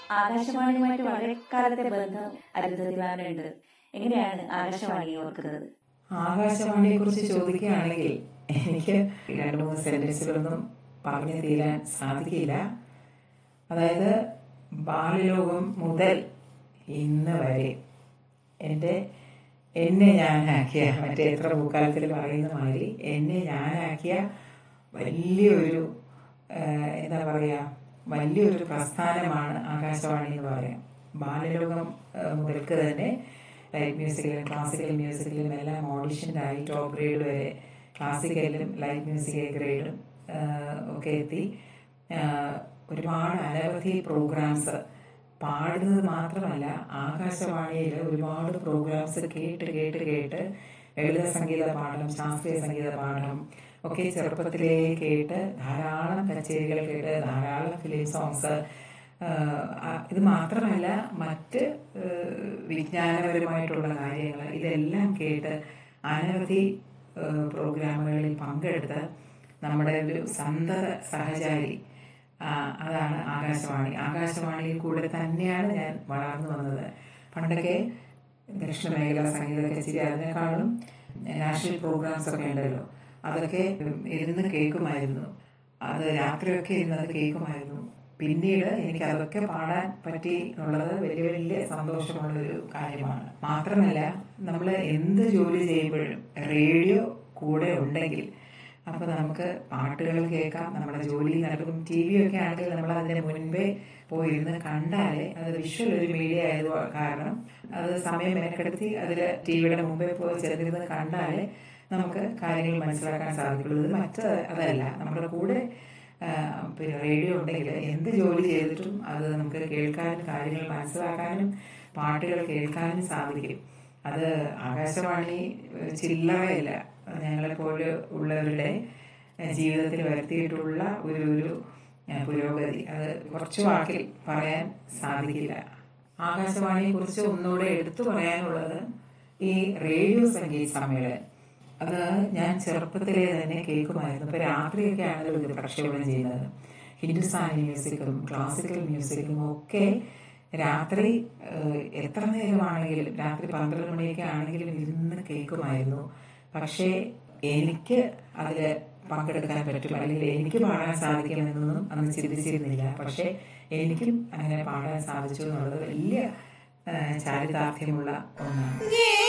ആകാശവാണിയുമായിട്ട് വളരെ കാലത്തെ ബന്ധം അരുന്ധതിമാരുണ്ട് എങ്ങനെയാണ് ആകാശവാണി ഓർക്കുന്നത് ആകാശവാണിയെ കുറിച്ച് ചോദിക്കുകയാണെങ്കിൽ എനിക്ക് രണ്ട് മൂന്ന് സെന്റൻസുകളൊന്നും പറഞ്ഞു തീരാൻ സാധിക്കില്ല അതായത് ബാലലോകം മുതൽ ഇന്ന് വരെ എൻ്റെ എന്നെ ഞാനാക്കിയ മറ്റേ എത്ര പൂക്കാലത്തിൽ പറയുന്ന മാതിരി എന്നെ ഞാനാക്കിയ വലിയൊരു ആ, എന്താ പറയുക വലിയൊരു പ്രസ്ഥാനമാണ് ആകാശവാണി എന്ന് പറയാം ബാലലോകം ആ, മുതൽക്ക് തന്നെ ലൈറ്റ് മ്യൂസിക്കിലും ക്ലാസിക്കൽ മ്യൂസിക്കിലും എല്ലാം ഓഡിഷൻ്റായി ടോപ്പ് ഗ്രേഡ് വരെ ക്ലാസിക്കലിലും ലൈറ്റ് മ്യൂസിക് ഗ്രേഡും ഒക്കെ എത്തി ആ, ഒരുപാട് അനവധി പ്രോഗ്രാംസ് പാടുന്നത് മാത്രമല്ല ആകാശവാണിയിൽ ഒരുപാട് പ്രോഗ്രാംസ് കേട്ട് കേട്ട് കേട്ട് ലളിത സംഗീത പാഠം ശാസ്ത്രീയ സംഗീത പാഠം ഒക്കെ ചെറുപ്പത്തിലേ കേട്ട് ധാരാളം കച്ചേരികൾ കേട്ട് ധാരാളം ഫിലിം സോങ്സ് ഇത് മാത്രമല്ല മറ്റ് ഏഹ്, വിജ്ഞാനപരമായിട്ടുള്ള കാര്യങ്ങൾ ഇതെല്ലാം കേട്ട് അനവധി ഏഹ്, പ്രോഗ്രാമുകളിൽ പങ്കെടുത്ത് നമ്മുടെ ഒരു സന്തത സഹചാരി ആ, അതാണ് ആകാശവാണി ആകാശവാണിയിൽ കൂടെ തന്നെയാണ് ഞാൻ വളർന്നു വന്നത് പണ്ടൊക്കെ ദക്ഷിണ മേഖല സംഗീത കച്ചേരി അതിനേക്കാളും നാഷണൽ പ്രോഗ്രാംസ് ഒക്കെ ഉണ്ടല്ലോ അതൊക്കെ ഇരുന്ന് കേൾക്കുമായിരുന്നു അത് രാത്രിയൊക്കെ ഇരുന്ന് അത് കേൾക്കുമായിരുന്നു പിന്നീട് എനിക്ക് അതൊക്കെ പാടാൻ പറ്റി എന്നുള്ളത് വലിയ വലിയ സന്തോഷമുള്ള ഒരു കാര്യമാണ് മാത്രമല്ല നമ്മൾ എന്ത് ജോലി ചെയ്യുമ്പോഴും റേഡിയോ കൂടെ ഉണ്ടെങ്കിൽ അപ്പോൾ നമുക്ക് പാട്ടുകൾ കേൾക്കാം നമ്മുടെ ജോലി നടക്കും ടി വി ഒക്കെ ആണെങ്കിൽ നമ്മൾ അതിന് മുൻപേ പോയിരുന്ന് കണ്ടാലേ അത് വിഷ്വൽ ഒരു മീഡിയ ആയത് കാരണം അത് സമയം മെനക്കെടുത്തി അതിൽ ടി വിയുടെ മുമ്പേ പോയി ചെന്നിരുന്ന് കണ്ടാലേ നമുക്ക് കാര്യങ്ങൾ മനസ്സിലാക്കാൻ സാധിക്കുള്ളൂ ഇത് മറ്റ് അതല്ല നമ്മുടെ കൂടെ ആ, പിന്നെ റേഡിയോ ഉണ്ടെങ്കിൽ എന്ത് ജോലി ചെയ്തിട്ടും അത് നമുക്ക് കേൾക്കാനും കാര്യങ്ങൾ മനസ്സിലാക്കാനും പാട്ടുകൾ കേൾക്കാനും സാധിക്കും അത് ആകാശവാണി ഏഹ്, ചില്ലറയില്ല ഞങ്ങളെ പോലെ ഉള്ളവരുടെ ഏഹ്, ജീവിതത്തിൽ വരുത്തിയിട്ടുള്ള ഒരു ഒരു ഏഹ്, പുരോഗതി അത് കുറച്ച് വാക്കിൽ പറയാൻ സാധിക്കില്ല ആകാശവാണിയെ കുറിച്ച് ഒന്നുകൂടെ എടുത്തു പറയാനുള്ളത് ഈ റേഡിയോ സംഗീത സമ്മേളനം അത് ഞാൻ ചെറുപ്പത്തിലേ തന്നെ കേൾക്കുമായിരുന്നു ഇപ്പൊ രാത്രിയൊക്കെ ആണല്ലോ ഇത് പ്രക്ഷേപണം ചെയ്യുന്നത് ഹിന്ദുസ്ഥാനി മ്യൂസിക്കും ക്ലാസിക്കൽ മ്യൂസിക്കും ഒക്കെ രാത്രി ഏഹ്, എത്ര നേരമാണെങ്കിലും രാത്രി പന്ത്രണ്ട് മണിയൊക്കെ ആണെങ്കിലും ഇരുന്ന് കേൾക്കുമായിരുന്നു പക്ഷേ എനിക്ക് അതിൽ പങ്കെടുക്കാൻ പറ്റും അല്ലെങ്കിൽ എനിക്ക് പാടാൻ സാധിക്കുമെന്നൊന്നും അന്ന് ചിന്തിച്ചിരുന്നില്ല പക്ഷേ എനിക്കും അങ്ങനെ പാടാൻ സാധിച്ചു എന്നുള്ളത് വലിയ ഏഹ്, ചാരിതാർത്ഥ്യമുള്ള ഒന്നാണ്